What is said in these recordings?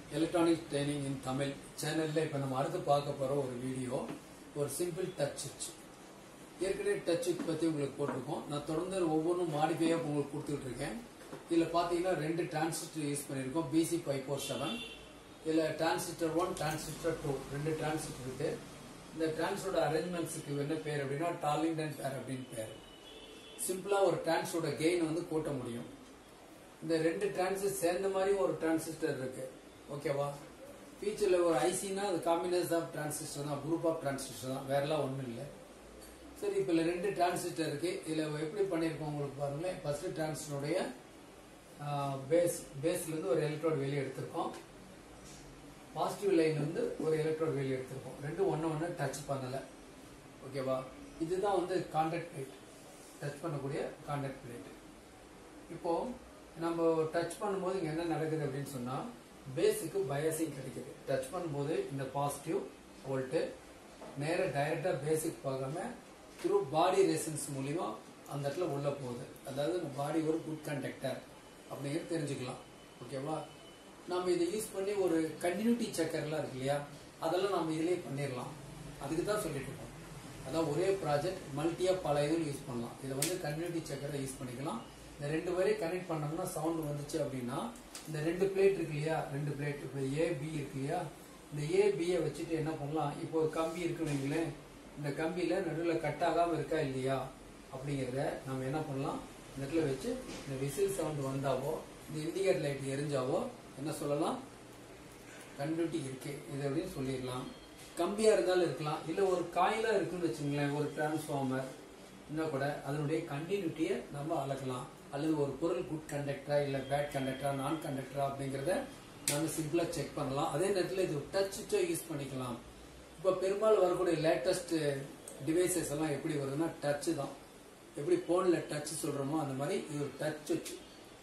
electronic training இன் தமிழ் சேனல்ல இப்ப நம்ம அடுத்து பார்க்க போற ஒரு வீடியோ ஒரு சிம்பிள் டச் சுவிட்ச் ஏற்கனவே டச் சுவிட்ச் பத்தி உங்களுக்கு போட்டிருக்கோம் நான் தொடர்ந்து ஒவ்வொன்றும் மாடிஃபையா உங்களுக்கு கொடுத்துட்டு இருக்கேன் இதுல பாத்தீங்கன்னா ரெண்டு டிரான்சிஸ்டர் யூஸ் பண்ணியிருக்கோம் பிசி ஃபைவ் ஃபோர் செவன் இதுல டிரான்சிஸ்டர் ஒன் டிரான்சிஸ்டர் டூ ரெண்டு டிரான்சிஸ்டர் இருக்கு இந்த டிரான்ஸோட அரேஞ்ச்மெண்ட்ஸுக்கு என்ன பேர் அப்படின்னா டார்லிங்டன் பேர் அப்படின்னு பேர் சிம்பிளா ஒரு டிரான்ஸோட கெயின் வந்து கூட்ட முடியும் இந்த ரெண்டு டிரான்சிஸ்டர் சேர்ந்த மாதிரி ஒரு டிரான்சிஸ்டர் இருக்கு ஓகேவா ஃபீச்சர்ல ஒரு ஐசினா அது காம்பினேஷன் ஆஃப் டிரான்சிஸ்டர் தான் குரூப் ஆஃப் டிரான்சிஸ்டர் தான் வேறலாம் ஒன்றும் இல்லை சரி இப்போ இதுல ரெண்டு டிரான்சிஸ்டர் இருக்கு இதுல எப்படி பண்ணியிருக்கோம் உங்களுக்கு பாருங்களேன் ஃபர்ஸ்ட் டிரான்சிஸ்டருடைய பேஸ் பேஸ்ல இருந்து ஒரு எலக்ட்ரோட் வெளியே எடுத்திருக்கோம் பாசிட்டிவ் லைன் வந்து ஒரு எலக்ட்ரோட் வெளியே எடுத்திருக்கோம் ரெண்டும் ஒன்று ஒன்று டச் பண்ணல ஓகேவா இதுதான் வந்து கான்டாக்ட் பிளேட் டச் பண்ணக்கூடிய கான்டாக்ட் பிளேட் இப்போ நம்ம டச் பண்ணும்போது இங்க என்ன நடக்குது அப்படின்னு சொன்னா பேஸுக்கு பயாசிங் கிடைக்குது டச் பண்ணும்போது இந்த பாசிட்டிவ் வோல்ட்டு நேர டைரக்டா பேசிக் பார்க்காம த்ரூ பாடி ரெசன்ஸ் மூலியமா அந்த இடத்துல உள்ள போகுது அதாவது பாடி ஒரு குட் கண்டக்டர் அப்படிங்கிறது தெரிஞ்சுக்கலாம் ஓகேவா நம்ம இதை யூஸ் பண்ணி ஒரு கண்டினியூட்டி செக்கர்லாம் இருக்கு இல்லையா அதெல்லாம் நம்ம இதுலயே பண்ணிடலாம் அதுக்கு தான் சொல்லிட்டு இருக்கோம் அதான் ஒரே ப்ராஜெக்ட் மல்டியா பல இதில் யூஸ் பண்ணலாம் இதை வந்து கம்யூனிட்டி செக்கரை யூஸ் பண்ணிக்கலாம் இந்த ரெண்டு வரையும் கனெக்ட் பண்ணோம்னா சவுண்ட் வந்துச்சு அப்படின்னா இந்த ரெண்டு பிளேட் இருக்கு இல்லையா ரெண்டு பிளேட் இப்போ ஏ பி இருக்கு இல்லையா இந்த ஏ பியை வச்சுட்டு என்ன பண்ணலாம் இப்போ ஒரு கம்பி இருக்குன்னு வைங்களேன் இந்த கம்பியில நடுவில் கட் ஆகாம இருக்கா இல்லையா அப்படிங்கிறத நம்ம என்ன பண்ணலாம் இந்த இடத்துல வச்சு இந்த விசில் சவுண்ட் வந்தாவோ இந்த இண்டிகேட் லைட் எரிஞ்சாவோ என்ன சொல்லலாம் கண்டினியூட்டி இருக்கு இது அப்படின்னு சொல்லிடலாம் கம்பியா இருந்தாலும் இருக்கலாம் இல்ல ஒரு காயிலா இருக்குன்னு வச்சுங்களேன் ஒரு டிரான்ஸ்ஃபார்மர் இன்னும் கூட அதனுடைய கண்டினியூட்டியை நம்ம அளக்கலாம் அல்லது ஒரு பொருள் குட் கண்டக்டரா இல்ல பேட் கண்டக்டரா நான் கண்டக்டரா அப்படிங்கறத நம்ம சிம்பிளா செக் பண்ணலாம் அதே நேரத்தில் இது டச் யூஸ் பண்ணிக்கலாம் இப்போ பெரும்பாலும் வரக்கூடிய லேட்டஸ்ட் டிவைசஸ் எல்லாம் எப்படி வருதுன்னா டச் தான் எப்படி போன்ல டச் சொல்றோமோ அந்த மாதிரி இது ஒரு டச் சுவிட்ச்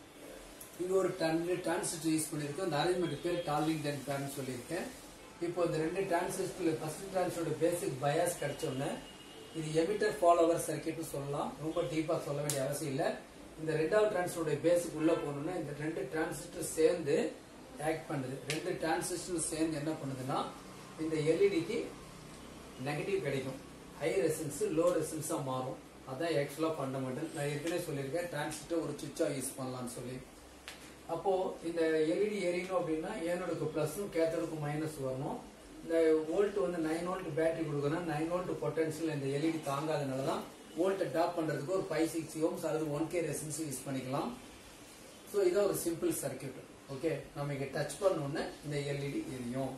இங்க ஒரு டிரான்சிஸ்டர் யூஸ் பண்ணிருக்கோம் இந்த அரேஞ்ச்மெண்ட் பேர் டார்லிங்டன் பேர்னு சொல்லியிருக்கேன் இப்போ இந்த ரெண்டு டிரான்சிஸ்டர்ல ஃபர்ஸ்ட் டிரான்சிஸ்டரோட பேசிக் பயாஸ் கிடைச்ச உடனே இது எமிட்டர் ஃபாலோவர் சர்க்கியூட் சொல்லலாம் ரொம்ப டீப்பா சொல்ல வேண்டிய அவசியம் இல்ல இந்த ரெண்டாவது டிரான்சிஸ்டரோட பேசிக் உள்ள போகணும்னா இந்த ரெண்டு டிரான்சிஸ்டர் சேர்ந்து ஆக்ட் பண்ணுது ரெண்டு டிரான்சிஸ்டர் சேர்ந்து என்ன பண்ணுதுன்னா இந்த எல்இடிக்கு நெகட்டிவ் கிடைக்கும் ஹை ரெசன்ஸ் லோ ரெசன்ஸா மாறும் அதான் ஆக்சுவலா ஃபண்டமெண்டல் நான் ஏற்கனவே சொல்லியிருக்கேன் டிரான்சிஸ்டர் ஒரு சுவிட்சா யூஸ் பண்ணலாம்னு சொல்லி அப்போ இந்த எல்இடி எரியணும் அப்படின்னா ஏனோடுக்கு பிளஸும் கேத்தோடுக்கு மைனஸ் வரணும் இந்த வோல்ட் வந்து நைன் வோல்ட் பேட்டரி கொடுக்கணும் நைன் வோல்ட் பொட்டன்ஷியல் இந்த எல்இடி தாங்காதனால தான் வோல்ட்டை டாப் பண்றதுக்கு ஒரு ஃபைவ் சிக்ஸ் ஓம்ஸ் அல்லது ஒன் கே ரெசன்ஸ் யூஸ் பண்ணிக்கலாம் ஸோ இதான் ஒரு சிம்பிள் சர்க்கியூட் ஓகே நம்ம இங்க டச் பண்ணோன்னு இந்த எல்இடி எரியும்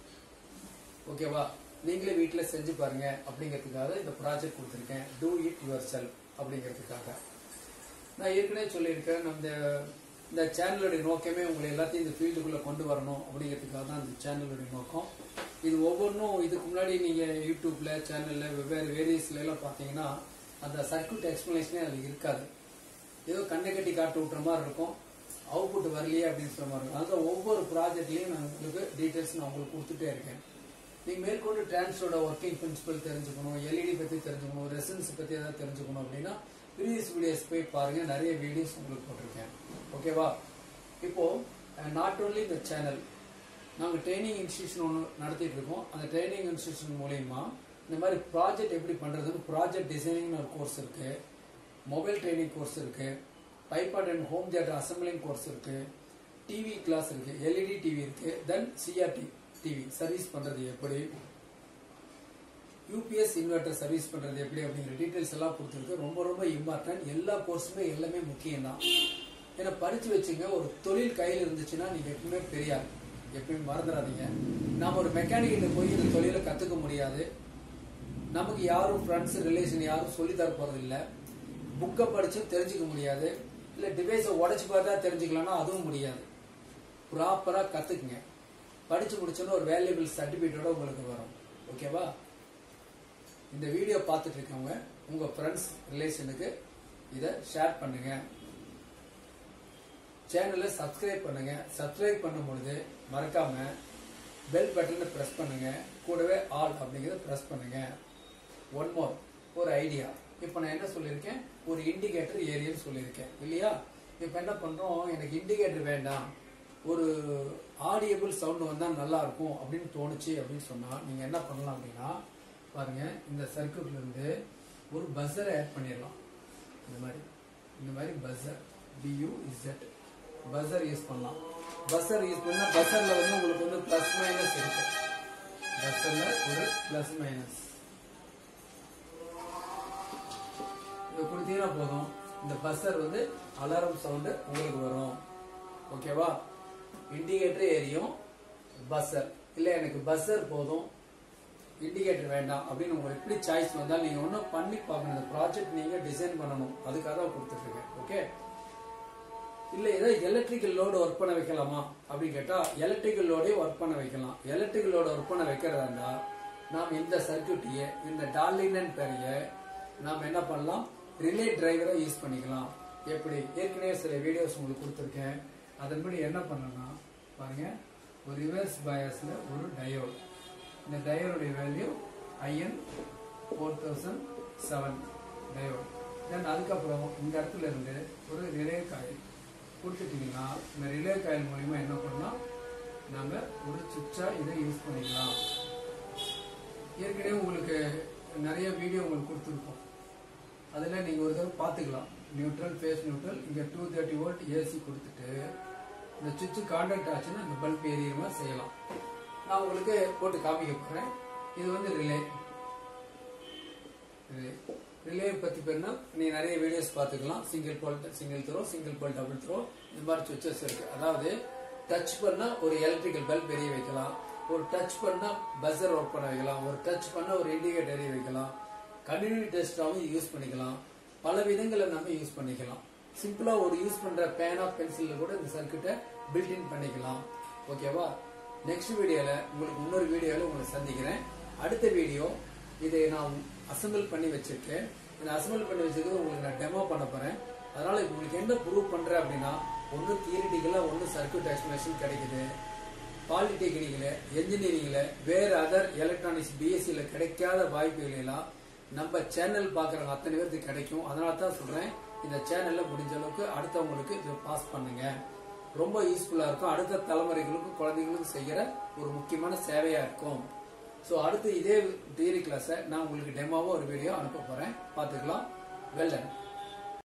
ஓகேவா நீங்களே வீட்டில் செஞ்சு பாருங்க அப்படிங்கிறதுக்காக இந்த ப்ராஜெக்ட் கொடுத்துருக்கேன் டூ இட் யுவர் செல்ஃப் அப்படிங்கிறதுக்காக நான் ஏற்கனவே சொல்லியிருக்கேன் நம்ம இந்த சேனலுடைய நோக்கமே உங்களை எல்லாத்தையும் இந்த ஃபீல்டுக்குள்ள கொண்டு வரணும் அப்படிங்கிறதுக்காக தான் இந்த சேனலுடைய நோக்கம் இது ஒவ்வொன்றும் இதுக்கு முன்னாடி நீங்க யூடியூப்ல சேனல்ல வெவ்வேறு வேரியஸ்ல எல்லாம் பார்த்தீங்கன்னா அந்த சர்க்கியூட் எக்ஸ்பிளனேஷனே அது இருக்காது ஏதோ கண்ணை கட்டி காட்டு விட்டுற மாதிரி இருக்கும் அவுட்புட் வரலையே அப்படின்னு சொல்ற மாதிரி இருக்கும் அதான் ஒவ்வொரு ப்ராஜெக்ட்லயும் நான் உங்களுக்கு டீட்டெயில்ஸ் நான் உங்களுக்கு கொடுத்துட்டே இருக்கேன் நீங்க மேற்கொண்டு டிரான்ஸோட ஒர்க்கிங் பிரின்சிபல் தெரிஞ்சுக்கணும் எல்இடி பத்தி தெரிஞ்சுக்கணும் ரெசன்ஸ் பத்தி ஏதாவது தெரிஞ்சுக்கணும் அப்படின்னா ப்ரீவியஸ் வீடியோஸ் போய் பாருங்க நிறைய வீடியோஸ் உங்களுக்கு போட்டிருக்கேன் ஓகேவா இப்போ நாட் ஓன்லி இந்த சேனல் நாங்கள் ட்ரைனிங் இன்ஸ்டியூஷன் ஒன்று நடத்திட்டு இருக்கோம் அந்த ட்ரைனிங் இன்ஸ்டியூஷன் மூலயமா இந்த மாதிரி ப்ராஜெக்ட் எப்படி பண்றதுன்னு ப்ராஜெக்ட் டிசைனிங் ஒரு கோர்ஸ் இருக்கு மொபைல் ட்ரைனிங் கோர்ஸ் இருக்கு பைபாட் and home theatre assembling course இருக்கு டிவி கிளாஸ் இருக்கு எல்இடி டிவி இருக்கு தென் சிஆர்டி டிவி சர்வீஸ் பண்றது எப்படி யூபிஎஸ் இன்வெர்டர் சர்வீஸ் பண்றது எப்படி அப்படிங்கிற டீடைல்ஸ் எல்லாம் கொடுத்துருக்கு ரொம்ப ரொம்ப இம்பார்ட்டன்ட் எல்லா கோர்ஸுமே எல்லாமே முக்கியம் தான் ஏன்னா படிச்சு வச்சுங்க ஒரு தொழில் கையில் இருந்துச்சுன்னா நீங்க எப்பவுமே பெரியார் எப்பயும் மறந்துடாதீங்க நாம ஒரு மெக்கானிக்கிட்ட போய் இந்த தொழிலை கத்துக்க முடியாது நமக்கு யாரும் ஃப்ரெண்ட்ஸ் ரிலேஷன் யாரும் சொல்லி தர போறது இல்ல புக்கை படிச்சு தெரிஞ்சுக்க முடியாது இல்ல டிவைஸை உடைச்சு பார்த்தா தெரிஞ்சுக்கலாம்னா அதுவும் முடியாது ப்ராப்பரா கத்துக்குங்க படிச்சு முடிச்சோன்னா ஒரு வேல்யூபிள் சர்டிபிகேட்டோட உங்களுக்கு வரும் ஓகேவா இந்த வீடியோ பார்த்துட்டு இருக்கவங்க உங்க ஃப்ரெண்ட்ஸ் ரிலேஷனுக்கு இதை ஷேர் பண்ணுங்க சேனலை சப்ஸ்கிரைப் பண்ணுங்க சப்ஸ்கிரைப் பண்ணும் பொழுது மறக்காம பெல் பட்டனை பிரஸ் பண்ணுங்க கூடவே ஆல் அப்படிங்கறத பிரஸ் பண்ணுங்க ஒன் மோர் ஒரு ஐடியா இப்போ நான் என்ன சொல்லியிருக்கேன் ஒரு இண்டிகேட்டர் ஏரியன்னு சொல்லியிருக்கேன் இல்லையா இப்போ என்ன பண்றோம் எனக்கு இண்டிகேட்டர் வேண்டாம் ஒரு ஆடியபிள் சவுண்ட் வந்தா நல்லா இருக்கும் அப்படின்னு தோணுச்சு அப்படின்னு சொன்னா நீங்க என்ன பண்ணலாம் அப்படின்னா பாருங்க இந்த சர்க்கியூட்ல இருந்து ஒரு பஸ்ஸரை ஆட் பண்ணிடலாம் இந்த மாதிரி இந்த மாதிரி buzzer piezo buzzer use பண்ணலாம் பஸ்ஸர் யூஸ் பண்ணா பஸ்ஸர்ல வந்து உங்களுக்கு வந்து பிளஸ் மைனஸ் இருக்கு பஸ்ஸர்ல ஒரு பிளஸ் மைனஸ் இதை கொடுத்தீங்கன்னா போதும் இந்த பஸ்ஸர் வந்து அலாரம் சவுண்டு உங்களுக்கு வரும் ஓகேவா இண்டிகேட்டர் எரியும் பஸ்ஸர் இல்லை எனக்கு பஸ்ஸர் போதும் இண்டிகேட்டர் வேண்டாம் அப்படின்னு உங்களுக்கு எப்படி சாய்ஸ் வந்தாலும் நீங்க ஒன்றும் பண்ணி பார்க்கணும் இந்த ப்ராஜெக்ட் நீங்க டிசைன் பண்ணணும் அதுக்காக தான் கொடுத்துருக்கேன் ஓகே இல்ல ஏதாவது எலக்ட்ரிக்கல் லோடு ஒர்க் பண்ண வைக்கலாமா அப்படின்னு கேட்டா எலக்ட்ரிக்கல் லோடே ஒர்க் பண்ண வைக்கலாம் எலக்ட்ரிக்கல் லோடு ஒர்க் பண்ண வைக்கிறதா இருந்தா நாம் இந்த சர்க்கியூட்டையே இந்த டார்லினன் பெரிய நாம் என்ன பண்ணலாம் ரிலே டிரைவரை யூஸ் பண்ணிக்கலாம் எப்படி ஏற்கனவே சில வீடியோஸ் உங்களுக்கு கொடுத்துருக்கேன் அதன்படி என்ன பண்ணணும்னா பாருங்க ஒரு ரிவர்ஸ் பயாஸ்ல ஒரு டயோட் இந்த டயோடைய value IN four thousand seven diode then அதுக்கப்புறம் இந்த இடத்துல இருந்து ஒரு ரிலே காயில் கொடுத்துட்டீங்கன்னா இந்த ரிலே காயில் மூலியமா என்ன பண்ணலாம் நாம ஒரு சுவிட்சா இதை யூஸ் பண்ணிக்கலாம் ஏற்கனவே உங்களுக்கு நிறைய வீடியோ உங்களுக்கு கொடுத்துருக்கோம் அதில் நீங்கள் ஒரு தடவை பார்த்துக்கலாம் நியூட்ரல் ஃபேஸ் நியூட்ரல் இங்கே டூ தேர்ட்டி வோல்ட் ஏசி கொடுத்துட்டு இந்த சுவிட்சு கான்டாக்ட் ஆச்சுன்னா இந்த பல்ப் எரியிற மாதிரி செய்யலாம் நான் உங்களுக்கு போட்டு காமிக்க போகிறேன் இது வந்து ரிலே ரிலே ரிலே பற்றி பேர்னா நீ நிறைய வீடியோஸ் பார்த்துக்கலாம் single pole single throw single pole double throw இந்த மாதிரி சுவிச்சஸ் இருக்கு அதாவது டச் பண்ணா ஒரு எலக்ட்ரிக்கல் பல்ப் எரிய வைக்கலாம் ஒரு டச் பண்ணா பஸ்ஸர் ஒர்க் பண்ண வைக்கலாம் ஒரு டச் பண்ணா ஒரு இண்டிகேட்டர் எரிய வைக்கலாம் கண்டினியூ டெஸ்டாகவும் யூஸ் பண்ணிக்கலாம் பல விதங்களை நம்ம யூஸ் பண்ணிக்கலாம் சிம்பிளா ஒரு யூஸ் பண்ற பேனா பென்சில்ல கூட இந்த சர்க்கியூட்டை பில்ட் பண்ணிக்கலாம் ஓகேவா நெக்ஸ்ட் வீடியோல உங்களுக்கு இன்னொரு வீடியோல உங்களை சந்திக்கிறேன் அடுத்த வீடியோ இதை நான் அசம்பிள் பண்ணி வச்சிருக்கேன் இந்த அசம்பிள் பண்ணி வச்சிருக்கிறது உங்களுக்கு நான் டெமோ பண்ண போறேன் அதனால இப்ப உங்களுக்கு என்ன ப்ரூவ் பண்றேன் அப்படின்னா ஒன்னு தியரிட்டிக்கலா ஒன்னு சர்க்கியூட் எக்ஸ்பிளேஷன் கிடைக்குது பாலிடெக்னிக்ல என்ஜினியரிங்ல வேற அதர் எலக்ட்ரானிக்ஸ் பிஎஸ்சியில் கிடைக்காத வாய்ப்புகள் எல்லாம் நம்ம சேனல் பார்க்குறவங்க அத்தனை பேருக்கு கிடைக்கும் அதனால தான் சொல்றேன் இந்த சேனல்ல முடிஞ்ச அளவுக்கு அடுத்தவங்களுக்கு இதை பாஸ் பண்ணுங்க ரொம்ப யூஸ்ஃபுல்லா இருக்கும் அடுத்த தலைமுறைகளுக்கும் குழந்தைகளுக்கும் செய்யற ஒரு முக்கியமான சேவையா இருக்கும் ஸோ அடுத்து இதே தியரி கிளாஸை நான் உங்களுக்கு டெமோவா ஒரு வீடியோ அனுப்ப போறேன் பார்த்துக்கலாம் வெல் டன்